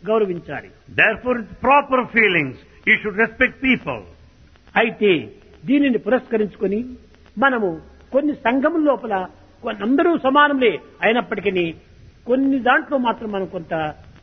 గౌరవించాలి Therefore, it's proper feelings. You should respect people. అయితే దీనిని పురస్కరించుకొని మనము కొన్ని సంఘముల లోపల కొన్ని అందరూ సమానములే అయినప్పటికీ కొన్ని దాంట్లో మాత్రం మనం కొంత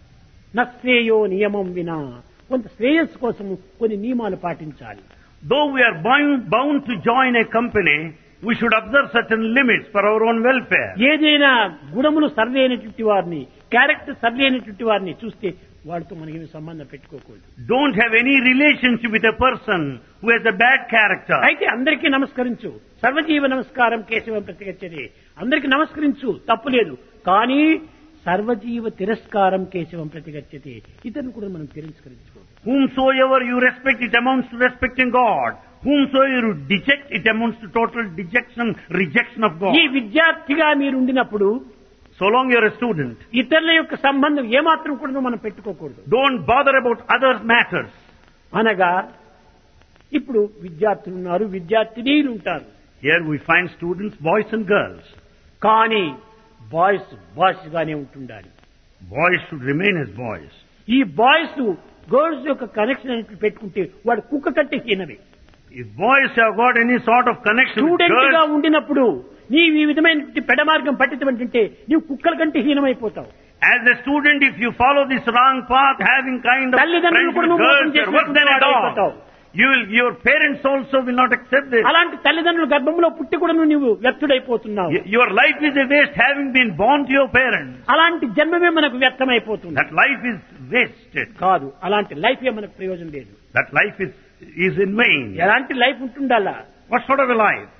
నశ్రేయో నియమం వినా కొంత శ్రేయస్సు కోసం కొన్ని నియమాలు పాటించాలి Though we are bound, bound to join a company, we should observe certain limits for our own welfare. ఏదైనా గుణములు సరిలేనటువంటి వారిని క్యారెక్టర్ సరిలేనటువంటి వారిని చూస్తే వాడితో మనకి సంబంధం పెట్టుకోకూడదు Don't have any relationship with a person who has a bad character. అయితే అందరికీ నమస్కరించు సర్వజీవ నమస్కారం కేశవం ప్రతిగచ్చది అందరికీ నమస్కరించు తప్పు లేదు కానీ సర్వజీవ తిరస్కారం కేశవం ప్రతిగచ్చతి ఇతరులు కూడా మనం తిరస్కరించుకో Whomsoever you respect, it amounts to respecting God. Whomsoever you deject, it amounts to total dejection, rejection of God. ఈ విద్యార్థిగా మీరు ఉండినప్పుడు So long you're a student, ఇతరుల యొక్క సంబంధం ఏమాత్రం కూడా మనం పెట్టుకోకూడదు don't bother about other matters. అనగా ఇప్పుడు విద్యార్థులు ఉన్నారు విద్యార్థినీలు ఉంటారు Here we find students, boys and girls. కానీ బాయ్స్ బాయ్స్ గానే ఉంటుండాలి Boys should remain as boys. ఈ బాయ్స్ గర్ల్స్ యొక్క కనెక్షన్ అనేది పెట్టుకుంటే వాడు కుక్క కంటే హీనమే If boys have got any sort of connection with student గా girls, ఉండినప్పుడు నీవు ఈ విధమైన పెడ మార్గం పట్టించమంటుంటే నీవు కుక్కల కంటే హీనమైపోతావు as a student, if you follow this wrong path, having kind of తల్లిదండ్రులు friends కూడా with నువ్వు మోసం girls, you're worse than a చేసినటువంటి dog. వాడైపోతావు. You will, your parents also will not accept this. అలాంటి తల్లిదండ్రుల గర్భంలో పుట్టి కూడా నువ్వు వ్యర్థుడైపోతున్నావు Y- Your life is a waste having been born to your parents. అలాంటి జన్మమే మనకు వ్యర్థమైపోతుంది That life is wasted. కాదు అలాంటి లైఫ్ ఏ మనకు ప్రయోజనం లేదు That life is, is in vain. ఎలాంటి లైఫ్ ఉంటుండాలా What sort of a life?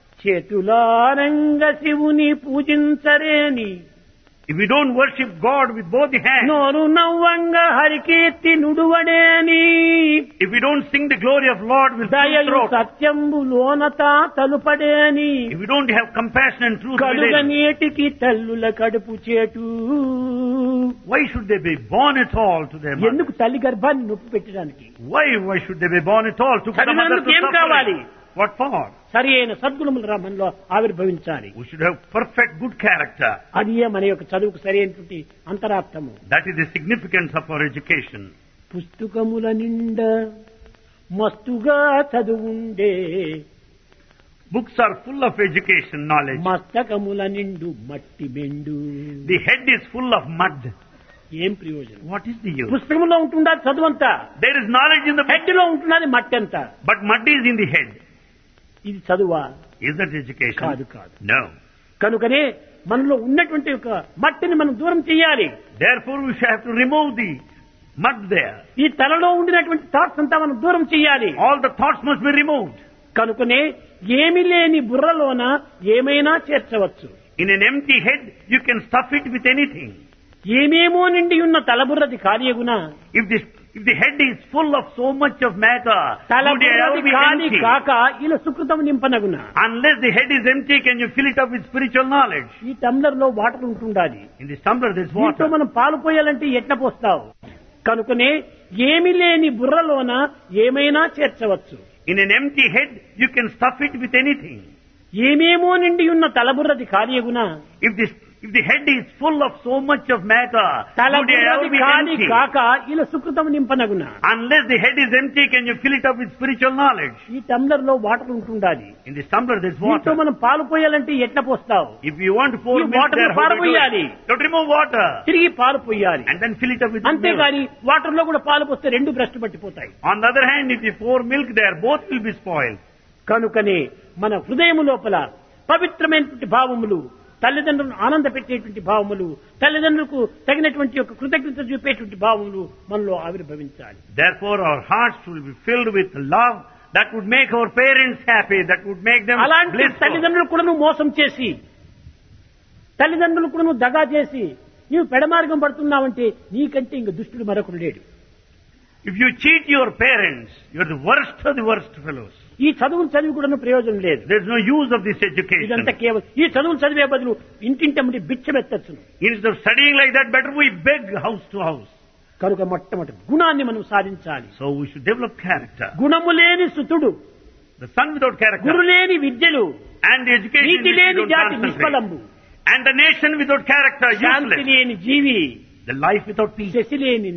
చేతులారంగ శివుని పూజించరేని If you don't worship God with both the hands, నోరు నవ్వంగ Harikeerthi నుడువడేని if you don't sing the glory of Lord with full దయయు throat, సత్యంబు లోనత తలుపడేని if you don't have compassion and truth కలుగ within, నీటికి తల్లుల కడుపు చేటు why should they be born at all to their mother? ఎందుకు తల్లి గర్భాన్ని నొప్పి పెట్టడానికి Why, why should they be born at all? To put the mother చదివినందుకు to ఏం కావాలి? suffering. What for? సరి అయిన సద్గుణములు రా మనలో ఆవిర్భవించాలి We should have perfect good character. అది మన యొక్క చదువుకు సరి అయినటువంటి అంతరార్థము That is the significance of our education. పుస్తకముల నిండా మస్తుగా చదువుండే Books are full of education knowledge. మస్తకముల నిండు మట్టి బెండు The head is full of mud. ఏం ప్రయోజనం What is the use? పుస్తకంలో ఉంటుందా చదువంతా There is knowledge in the book, head లో ఉంటున్నది మట్టి అంతా but mud is in the head. ఇది చదువా Is that education? కాదు కాదు No. కనుకనే మనలో ఉన్నటువంటి ఒక మట్టిని మనం దూరం చేయాలి Therefore, we shall have to remove the mud there. ఈ తలలో ఉండినటువంటి థాట్స్ అంతా మనం దూరం చేయాలి All the thoughts must be removed. కనుకనే ఏమి లేని బుర్రలోన ఏమైనా చేర్చవచ్చు In an empty head, you can stuff it with anything. ఏమేమో నిండి ఉన్న తలబుర్రది కార్యగున If the, if the head is full of so much of matter, would it ever తలబుర్రది be కాని empty? కాక ఇలా సుకృతం నింపనగున Unless the head is empty, can you fill it up with spiritual knowledge? ఈ tumbler లో water ఉంటుండాలి In this tumbler, there's దీంట్లో water. మనం పాలు పోయాలంటే ఎట్ల పోస్తావు కనుకనే ఏమి లేని బుర్రలోన ఏమైనా చేర్చవచ్చు In an empty head, you can stuff it with anything. ఏమేమో నిండి ఉన్న తలబుర్రది కార్యగున If this, if the head is full of so much of matter, would it తలబుర్రది ever be కాని empty? కాక ఇలా సుకృతం నింపనగున Unless the head is empty, can you fill it up with spiritual knowledge? ఈ tumbler లో water ఉంటుండాలి In this tumbler, there's దీంట్లో water. మనం పాలు పోయాలంటే ఎట్ల పోస్తావు If you want to pour ఈ milk water there, ను how do you do పారబోయాలి. it? You have to remove water తిరిగి పాలు పోయాలి and then fill it up with milk. అంతేగాని వాటర్ లో కూడా పాలు పోస్తే రెండు భ్రష్టు పట్టిపోతాయి On the other hand, if you pour milk there, both will be spoiled. కనుకనే మన హృదయం లోపల పవిత్రమైనటువంటి భావములు తల్లిదండ్రులను ఆనంద పెట్టేటువంటి భావములు తల్లిదండ్రులకు తగినటువంటి యొక్క కృతజ్ఞత చూపేటువంటి భావములు మనలో ఆవిర్భవించాలి Therefore, our hearts will be filled with love that would make our parents happy, that would make them అలాంటి blissful. తల్లిదండ్రులు కూడా నువ్వు మోసం చేసి తల్లిదండ్రులు కూడా నువ్వు దగా చేసి నీవు పెడమార్గం పడుతున్నావంటే నీకంటే ఇంక దుష్టుడు మరొకడు లేడు If you cheat your parents, you're the worst of the worst fellows. ఈ చదువులు చదివి కూడా ప్రయోజనం లేదు There's no use of this education. ఇదంతా కేవలం ఈ చదువులు చదివే బదులు ఇంటింటమ్మడి బిచ్చమెత్తచ్చును Instead of studying like that, better we beg house to house. కనుక మొట్టమొదటి గుణాన్ని మనం సాధించాలి So we should develop character. గుణము లేని సుతుడు The son without character గురు లేని విద్యలు and the education నీతి which we లేని don't జాతి concentrate. నిష్ఫలంబు And the nation without character Shanti useless. లేని జీవి The life without peace. Shashi లేని